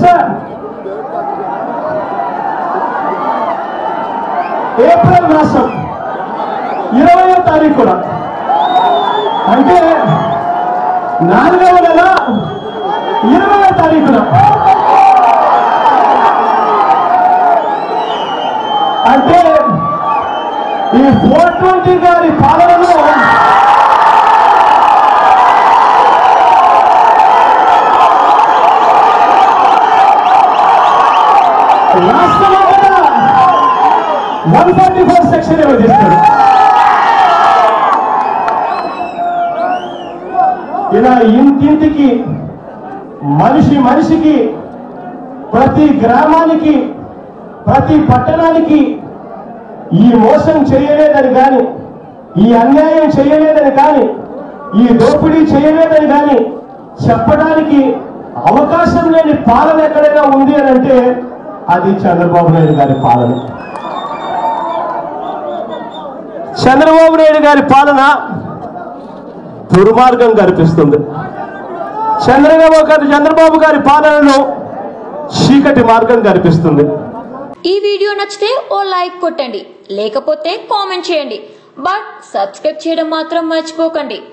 తెలుసా ఏప్రిల్ మాసం ఇరవయో తారీఖున అంటే నాలుగవ నెల ఇరవయో తారీఖున అంటే ఈ ఫోర్ ట్వంటీ గారి పాలనలో రాష్ట్రమంతటా వన్ ఫార్టీ ఫోర్ సెక్షన్ విధిస్తాడు ఇలా ఇంటింటికి మనిషి మనిషికి ప్రతి గ్రామానికి ప్రతి పట్టణానికి ఈ మోసం చేయలేదని కానీ ఈ అన్యాయం చేయలేదని కానీ ఈ దోపిడీ చేయలేదని కానీ చెప్పడానికి అవకాశం లేని పాలన ఎక్కడైనా ఉంది అని అంటే అది చంద్రబాబు నాయుడు గారి పాలన చంద్రబాబు నాయుడు గారి పాలన దుర్మార్గం కనిపిస్తుంది చంద్రబాబు గారి చంద్రబాబు గారి పాలనలో చీకటి మార్గం కనిపిస్తుంది ఈ వీడియో నచ్చితే ఓ లైక్ కొట్టండి లేకపోతే కామెంట్ చేయండి బట్ సబ్స్క్రైబ్ చేయడం మాత్రం మర్చిపోకండి